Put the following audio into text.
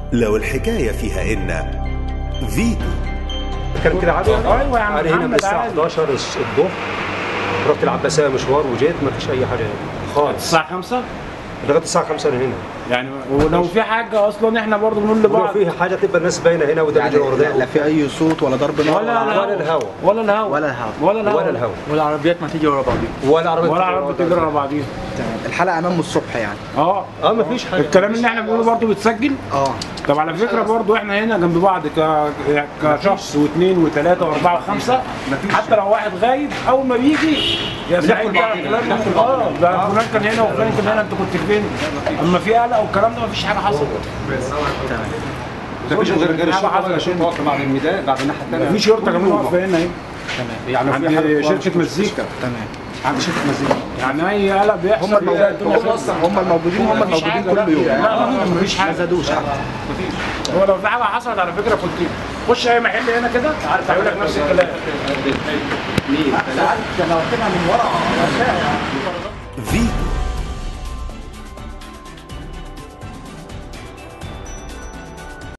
لو الحكاية فيها إن فيتو كان كده عادي يعني أيوة يا عم انا هنا من محمد الساعه عادي. 11 الظهر رحت العباسيه مشوار وجيت ما فيش اي حاجه خالص الساعة 5 لغايه الساعه 5 انا هنا يعني ولو في حاجة أصلا إحنا برضه بنقول ولو لبعض في حاجه تبقى الناس باينه هنا وده يعني بيجري ورا لا, ده لا في اي صوت ولا ضرب نار ولا ولا الهوا. ولا الهوا ولا الهوا. ولا الهوا ولا الهوا والعربيات ما تيجي ورا بعضيها ولا عربيه ولا عربية بتجري ورا بعضيها تمام الحلقه امام الصبح يعني اه اه ما فيش حاجه الكلام اللي احنا بنقوله برضه بيتسجل اه طب على فكره برضه احنا هنا جنب بعض ك... كشخص واثنين وثلاثه واربعه وخمسه حتى لو واحد غايب اول ما بيجي يا سعيد ده فلان اه ده فلان كان هنا وفلان كان هنا انت كنت فين؟ اما في قلق والكلام ده مفيش حاجه حصلت ما فيش غير غير حاجة الشرطه حصلت. عشان واقفه بعد الميدان بعد الناحيه الثانيه في شرطه كمان واقفه هنا اهي يعني عند في حاجه شركه مزيكا تمام عند شركه مزيكا يعني اي قلق بيحصل هم الموجودين الدنيا خلصت. هم الموجودين هم مفيش الموجودين حاجة، لا، كل يوم لا لا لا مفيش ما حاجه زادوش حتى هو لو في حاجه حصلت على فكره كنت خش اي محل هنا كده هيقول لك نفس الكلام فيتو